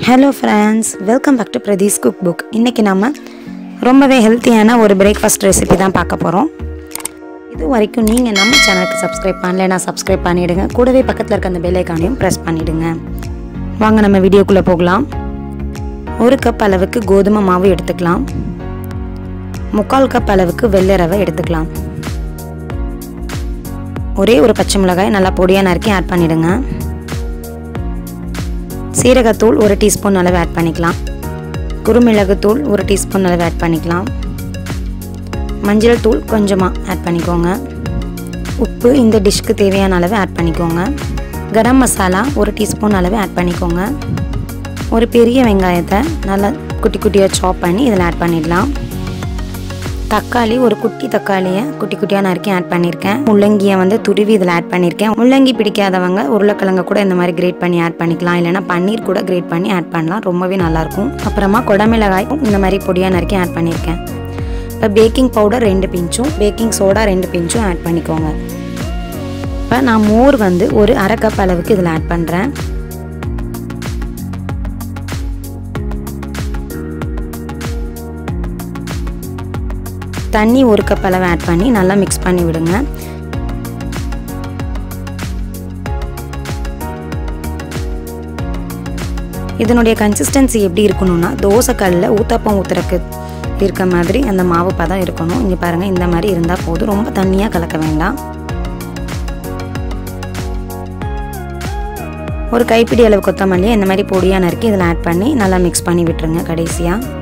hello friends welcome back to Pradeesh cook book இன்றைக்கி நம்ம ரொம்பவே ஹெல்த்தியான ஒரு பிரேக்ஃபாஸ்ட் ரெசிபி தான் பார்க்க போகிறோம் இது வரைக்கும் நீங்கள் நம்ம சேனலுக்கு சப்ஸ்கிரைப் பண்ணலைன்னா சப்ஸ்கிரைப் பண்ணிவிடுங்க கூடவே பக்கத்தில் இருக்க அந்த பெல் ஐக்கானையும் ப்ரெஸ் பண்ணிவிடுங்க வாங்க நம்ம வீடியோக்குள்ளே போகலாம் ஒரு கப் அளவுக்கு கோதுமை மாவு எடுத்துக்கலாம் முக்கால் கப் அளவுக்கு வெள்ளை ரவை எடுத்துக்கலாம் ஒரே ஒரு பச்சை மிளகாய் நல்லா பொடியாக நறுக்கி ஆட் பண்ணிவிடுங்க சீரகத்தூள் ஒரு டீஸ்பூன் அளவு ஆட் பண்ணிக்கலாம் குருமிளகுத்தூள் ஒரு டீஸ்பூன் அளவு ஆட் பண்ணிக்கலாம் மஞ்சள் தூள் கொஞ்சமாக ஆட் பண்ணிக்கோங்க உப்பு இந்த டிஷ்க்கு தேவையான அளவு ஆட் பண்ணிக்கோங்க கரம் மசாலா ஒரு டீஸ்பூன் அளவு ஆட் பண்ணிக்கோங்க ஒரு பெரிய வெங்காயத்தை நல்லா குட்டி குட்டியாக சாப் பண்ணி இதில் ஆட் பண்ணிடலாம் தக்காளி ஒரு குட்டி தக்காளியை குட்டி குட்டியாக நறுக்கி ஆட் பண்ணியிருக்கேன் முள்ளங்கியை வந்து துருவி இதில் ஆட் பண்ணியிருக்கேன் முள்ளங்கி பிடிக்காதவங்க உருளைக்கிழங்க கூட இந்த மாதிரி கிரேட் பண்ணி ஆட் பண்ணிக்கலாம் இல்லைனா பன்னீர் கூட கிரேட் பண்ணி ஆட் பண்ணலாம் ரொம்பவே நல்லாயிருக்கும் அப்புறமா குடமிளகாய் இந்த மாதிரி பொடியாக நறுக்கி ஆட் பண்ணியிருக்கேன் இப்போ பேக்கிங் பவுடர் ரெண்டு பிஞ்சும் பேக்கிங் சோடா ரெண்டு பிஞ்சும் ஆட் பண்ணிக்கோங்க இப்போ நான் மோர் வந்து ஒரு அரை கப் அளவுக்கு இதில் ஆட் பண்ணுறேன் தண்ணி ஒரு கப் அளவு ஆட் பண்ணி நல்லா மிக்ஸ் பண்ணி விடுங்க இதனுடைய கன்சிஸ்டன்சி எப்படி இருக்கணும்னா தோசைக்கல்லில் ஊத்தப்பம் ஊற்றுறக்கு இருக்க மாதிரி அந்த மாவு பதம் இருக்கணும் இங்கே பாருங்கள் இந்த மாதிரி இருந்தால் போதும் ரொம்ப தண்ணியாக கலக்க வேண்டாம் ஒரு கைப்பிடி அளவு கொத்தமல்லியை இந்த மாதிரி பொடியாக நறுக்கி இதில் ஆட் பண்ணி நல்லா மிக்ஸ் பண்ணி விட்டுருங்க கடைசியாக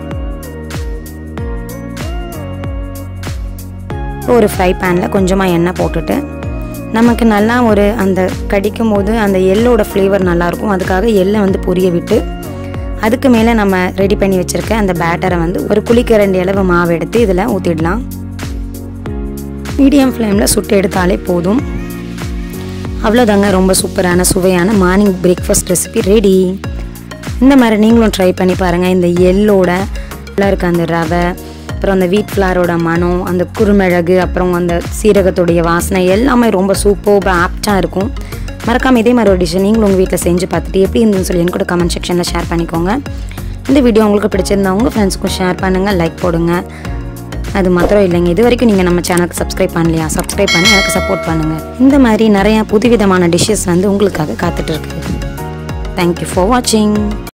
ஒரு ஃப்ரை பேனில் கொஞ்சமாக எண்ணெய் போட்டுட்டு நமக்கு நல்லா ஒரு அந்த கடிக்கும் போது அந்த எள்ளோட ஃப்ளேவர் நல்லாயிருக்கும் அதுக்காக எள்ளை வந்து பொரிய விட்டு அதுக்கு மேலே நம்ம ரெடி பண்ணி வச்சுருக்க அந்த பேட்டரை வந்து ஒரு குளிக்கரண்டி அளவு மாவு எடுத்து இதில் ஊற்றிடலாம் மீடியம் ஃப்ளேமில் சுட்டு எடுத்தாலே போதும் அவ்வளோதாங்க ரொம்ப சூப்பரான சுவையான மார்னிங் பிரேக்ஃபாஸ்ட் ரெசிபி ரெடி இந்த மாதிரி நீங்களும் ட்ரை பண்ணி பாருங்கள் இந்த எள்ளோட இருக்க அந்த ரவை அப்புறம் அந்த வீட் ஃப்ளாரோட மனம் அந்த குறுமிளகு அப்புறம் அந்த சீரகத்துடைய வாசனை எல்லாமே ரொம்ப சூப்பர் ஆப்டாக இருக்கும் மறக்காமல் இதே மாதிரி ஒரு டிஷ்ஷை நீங்களும் உங்கள் வீட்டில் செஞ்சு பார்த்துட்டு எப்படி இருந்துன்னு சொல்லி எனக்கு கூட கமெண்ட் செக்ஷனில் ஷேர் பண்ணிக்கோங்க இந்த வீடியோ உங்களுக்கு பிடிச்சிருந்தா உங்கள் ஃப்ரெண்ட்ஸுக்கும் ஷேர் பண்ணுங்கள் லைக் போடுங்க அது மாத்திரம் இல்லைங்க இது வரைக்கும் நீங்கள் நம்ம சேனலுக்கு சப்ஸ்கிரைப் பண்ணலையா சப்ஸ்கிரைப் பண்ணி எனக்கு சப்போர்ட் பண்ணுங்கள் இந்த மாதிரி நிறையா புதுவிதமான டிஷ்ஷஸ் வந்து உங்களுக்காக காத்துட்ருக்கு தேங்க்யூ ஃபார் வாட்சிங்